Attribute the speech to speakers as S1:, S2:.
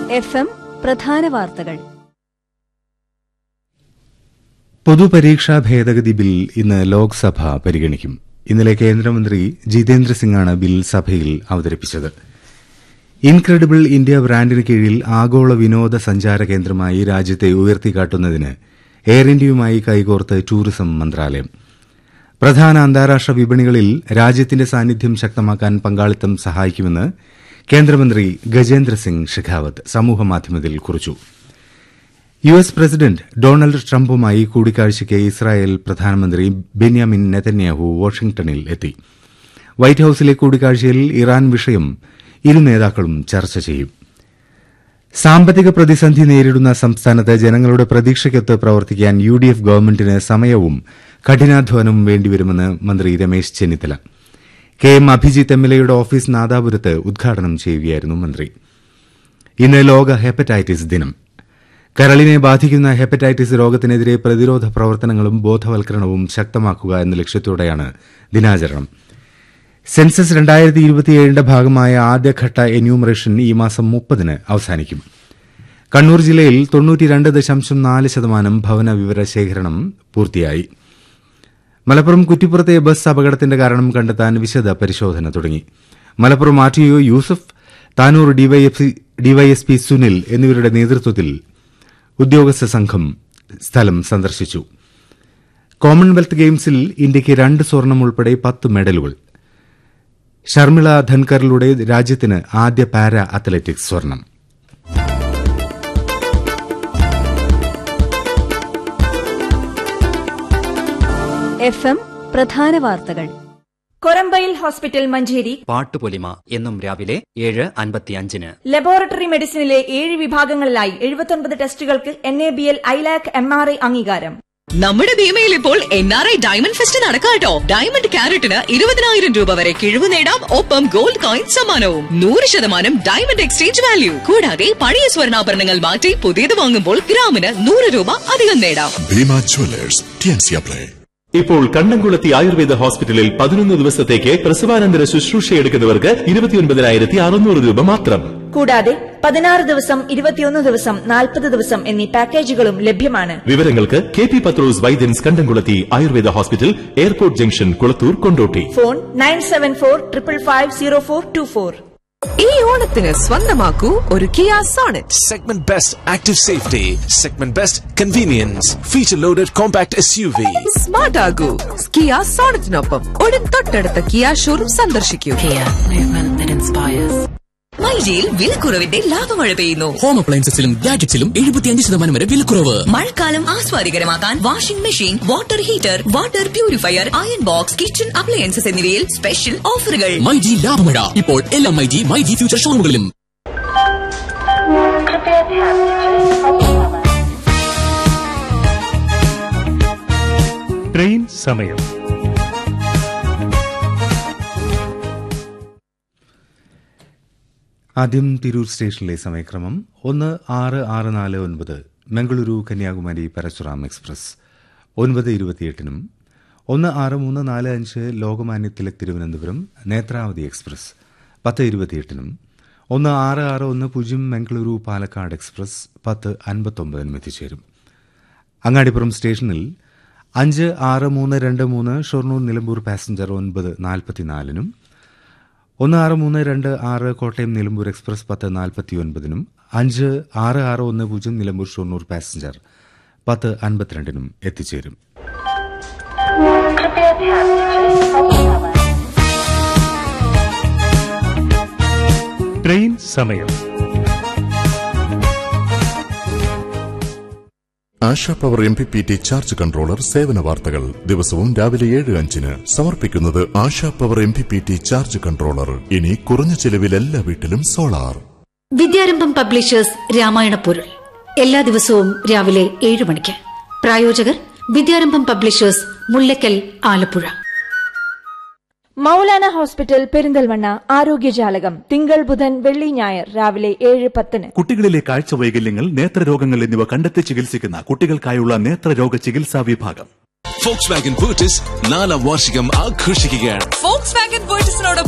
S1: F M പ്രധാന വാർത്തകൾ
S2: പൊതുപരീക്ഷാ ഭേദഗതി ബിൽ ഇന്ന് ലോക്സഭ പരിഗണിക്കും ഇന്നലെ കേന്ദ്രമന്ത്രി ജിതേന്ദ്ര സിംഗാണ് ബിൽ സഭയിൽ അവതരിപ്പിച്ചത് ഇൻക്രെഡിബിൾ ഇന്ത്യ ബ്രാൻഡിന് കീഴിൽ ആഗോള വിനോദസഞ്ചാര കേന്ദ്രമായി രാജ്യത്തെ ഉയർത്തിക്കാട്ടുന്നതിന് എയർ ഇന്ത്യയുമായി കൈകോർത്ത് ടൂറിസം മന്ത്രാലയം പ്രധാന അന്താരാഷ്ട്ര വിപണികളിൽ രാജ്യത്തിന്റെ സാന്നിധ്യം ശക്തമാക്കാൻ പങ്കാളിത്തം സഹായിക്കുമെന്ന് കേന്ദ്രമന്ത്രി ഗജേന്ദ്ര സിംഗ് ഷെഖാവത്ത് സമൂഹമാധ്യമത്തിൽ കുറിച്ചു യു എസ് പ്രസിഡന്റ് ഡൊണാൾഡ് ട്രംപുമായി കൂടിക്കാഴ്ചയ്ക്ക് ഇസ്രായേൽ പ്രധാനമന്ത്രി ബെന്യാമിൻ നെതന്യാഹു വാഷിംഗ്ടണിൽ എത്തി വൈറ്റ് ഹൌസിലെ കൂടിക്കാഴ്ചയിൽ ഇറാൻ വിഷയം ഇരു നേതാക്കളും ചർച്ച ചെയ്യും സാമ്പത്തിക പ്രതിസന്ധി നേരിടുന്ന സംസ്ഥാനത്ത് ജനങ്ങളുടെ പ്രതീക്ഷയ്ക്കൊത്ത് പ്രവർത്തിക്കാൻ യു ഡി എഫ് ഗവൺമെന്റിന് സമയവും കഠിനാധ്വാനവും വേണ്ടിവരുമെന്ന് മന്ത്രി Ramesh Chennithala K M Abhijith M L എയുടെ ഓഫീസ് നാദാപുരത്ത് ഉദ്ഘാടനം ചെയ്യുകയായിരുന്നു മന്ത്രി ഇന്ന് ലോക ഹെപ്പറ്റൈറ്റിസ് ദിനം കരളിനെ ബാധിക്കുന്ന ഹെപ്പറ്റൈറ്റിസ് രോഗത്തിനെതിരെ പ്രതിരോധ പ്രവർത്തനങ്ങളും ബോധവൽക്കരണവും ശക്തമാക്കുക എന്ന ലക്ഷ്യത്തോടെയാണ് ദിനാചരണം സെൻസസ് രണ്ടായിരത്തി ഇരുപത്തിയേഴിന്റെ ഭാഗമായ ആദ്യഘട്ട എന്യൂമറേഷൻ ഈ മാസം മുപ്പതിന് അവസാനിക്കും കണ്ണൂർ ജില്ലയിൽ തൊണ്ണൂറ്റിരണ്ട് ദശാംശം നാല് ശതമാനം ഭവന വിവര ശേഖരണം പൂർത്തിയായി മലപ്പുറം കുറ്റിപ്പുറത്തെ ബസ് അപകടത്തിന്റെ കാരണം കണ്ടെത്താൻ വിശദ പരിശോധന തുടങ്ങി Malappuram R T O Yusuf Tanur DYSP Sunil എന്നിവരുടെ നേതൃത്വത്തിൽ ഉദ്യോഗസ്ഥ സംഘം സ്ഥലം സന്ദർശിച്ചു കോമൺവെൽത്ത് ഗെയിംസിൽ ഇന്ത്യയ്ക്ക് രണ്ട് സ്വർണം ഉൾപ്പെടെ പത്ത് മെഡലുകൾ ഷർമിള ധൻകറിലൂടെ രാജ്യത്തിന് ആദ്യ പാരാ അത്ലറ്റിക്സ് സ്വർണം
S1: എഫ് എം പ്രധാന വാർത്തകൾ
S3: കൊരമ്പയിൽ ഹോസ്പിറ്റൽ മഞ്ചേരി
S4: പാട്ടുപൊലിമ എന്നും രാവിലെ ഏഴ് അൻപത്തിയഞ്ചിന്
S3: ലബോറട്ടറി മെഡിസിനിലെ ഏഴ് വിഭാഗങ്ങളിലായി എഴുപത്തൊൻപത് ടെസ്റ്റുകൾക്ക് N A B L ILAC M R I അംഗീകാരം
S5: നമ്മുടെ ഭീമയിൽ ഇപ്പോൾ N R I diamond fest നടക്കാട്ടോ ഡയമണ്ട് ക്യാരറ്റിന് ഇരുപതിനായിരം രൂപ വരെ കിഴിവ് നേടാം ഒപ്പം ഗോൾഡ് കോയിൻ സമ്മാനവും നൂറ് ശതമാനം ഡയമണ്ട് എക്സ്ചേഞ്ച് വാല്യൂ കൂടാതെ പഴയ സ്വർണ്ണാഭരണങ്ങൾ മാറ്റി പുതിയത് വാങ്ങുമ്പോൾ ഗ്രാമിന് നൂറ് രൂപ അധികം നേടാം
S6: ഭീമ ജ്വല്ലേഴ്സ് ടിയൻസിയ പ്ലേ
S7: ഇപ്പോൾ കണ്ണംകുളത്തി ആയുർവേദ ഹോസ്പിറ്റലിൽ പതിനൊന്ന് ദിവസത്തേക്ക് പ്രസവാനന്തര ശുശ്രൂഷ എടുക്കുന്നവർക്ക് ഇരുപത്തിയൊൻപതിനായിരത്തി അറുന്നൂറ് രൂപ മാത്രം
S3: കൂടാതെ പതിനാറ് ദിവസം ഇരുപത്തിയൊന്ന് ദിവസം നാൽപ്പത് ദിവസം എന്നീ പാക്കേജുകളും ലഭ്യമാണ്
S7: വിവരങ്ങൾക്ക് K P Pathrose Vaidyans Kandamkulathy Ayurveda hospital airport junction Kulathur Kondotty
S3: phone nine seven four triple five zero four two four
S5: ഈ ഓണത്തിന് സ്വന്തമാക്കൂ ഒരു Kia Sonet
S8: Segment Best Active Safety, Segment Best Convenience, Feature Loaded Compact SUV.
S5: Smart ആകൂ കിയ സോണറ്റിനൊപ്പം ഉടൻ തൊട്ടടുത്ത കിയ ഷോറൂം സന്ദർശിക്കൂ മൈജിയിൽ വിലക്കുറവിന്റെ ലാഭമഴ പെയ്യുന്നു
S9: ഹോം അപ്ലയൻസസിലും ഗാഡ്ജറ്റ്സിലും എഴുപത്തിയഞ്ച് ശതമാനം വരെ വിലക്കുറവ്
S5: മഴക്കാലം ആസ്വാദികരമാക്കാൻ washing machine water heater water purifier iron box kitchen appliances എന്നിവയിൽ സ്പെഷ്യൽ ഓഫറുകൾ
S9: മൈജി ലാഭമഴ ഇപ്പോൾ എല്ലാ മൈജി മൈജി ഫ്യൂച്ചർ ഷോറൂമുകളിലും
S10: ട്രെയിൻ സമയം
S2: ആദ്യം തിരൂർ സ്റ്റേഷനിലെ സമയക്രമം ഒന്ന് ആറ് ആറ് നാല് ഒൻപത് മംഗളൂരു കന്യാകുമാരി പരശുറാം എക്സ്പ്രസ് ഒൻപത് ഇരുപത്തിയെട്ടിനും ഒന്ന് ആറ് മൂന്ന് നാല് അഞ്ച് ലോകമാന്യ തിലക് തിരുവനന്തപുരം നേത്രാവതി എക്സ്പ്രസ് പത്ത് ഇരുപത്തിയെട്ടിനും ഒന്ന് ആറ് ആറ് ഒന്ന് പൂജ്യം മംഗളൂരു പാലക്കാട് എക്സ്പ്രസ് പത്ത് അൻപത്തൊമ്പതിനും എത്തിച്ചേരും അങ്ങാടിപ്പുറം സ്റ്റേഷനിൽ അഞ്ച് ആറ് മൂന്ന് രണ്ട് മൂന്ന് ഷൊർണൂർ നിലമ്പൂർ പാസഞ്ചർ ഒൻപത് നാൽപ്പത്തിനാലിനും ഒന്ന് ആറ് മൂന്ന് രണ്ട് ആറ് കോട്ടയം നിലമ്പൂർ എക്സ്പ്രസ് പത്ത് നാൽപ്പത്തിയൊൻപതിനും അഞ്ച് ആറ് ആറ് ഒന്ന് പൂജ്യം നിലമ്പൂർ ഷൊർണൂർ പാസഞ്ചർ പത്ത് അൻപത്തിരണ്ടിനും എത്തിച്ചേരും
S10: ട്രെയിൻ സമയം
S6: Asha power M P P T charge controller സേവന വാർത്തകൾ ദിവസവും രാവിലെ ഏഴ് അഞ്ചിന് സമർപ്പിക്കുന്നത് Asha power M P P T charge controller ഇനി കുറഞ്ഞ ചെലവിൽ എല്ലാ വീട്ടിലും സോളാർ
S11: വിദ്യാരംഭം പബ്ലിഷേഴ്സ് രാമായണ പൊരുൾ എല്ലാ ദിവസവും രാവിലെ ഏഴ് മണിക്ക് പ്രായോജകർ വിദ്യാരംഭം പബ്ലിഷേഴ്സ് മുല്ലക്കൽ ആലപ്പുഴ
S3: മൗലാന ഹോസ്പിറ്റൽ പെരിന്തൽമണ്ണ ആരോഗ്യജാലകം തിങ്കൾ ബുധൻ വെള്ളി ഞായർ രാവിലെ ഏഴ് പത്തിന്
S12: കുട്ടികളിലെ കാഴ്ച വൈകല്യങ്ങൾ നേത്രരോഗങ്ങൾ എന്നിവ കണ്ടെത്തി ചികിത്സിക്കുന്ന കുട്ടികൾക്കായുള്ള നേത്രരോഗ ചികിത്സാ വിഭാഗം
S8: ഫോക്സ് വാഗൻ ബൂട്ടിസ് നാലാം വാർഷികം ആഘോഷിക്കുകയാണ്
S5: ഫോക്സ് വാഗൻ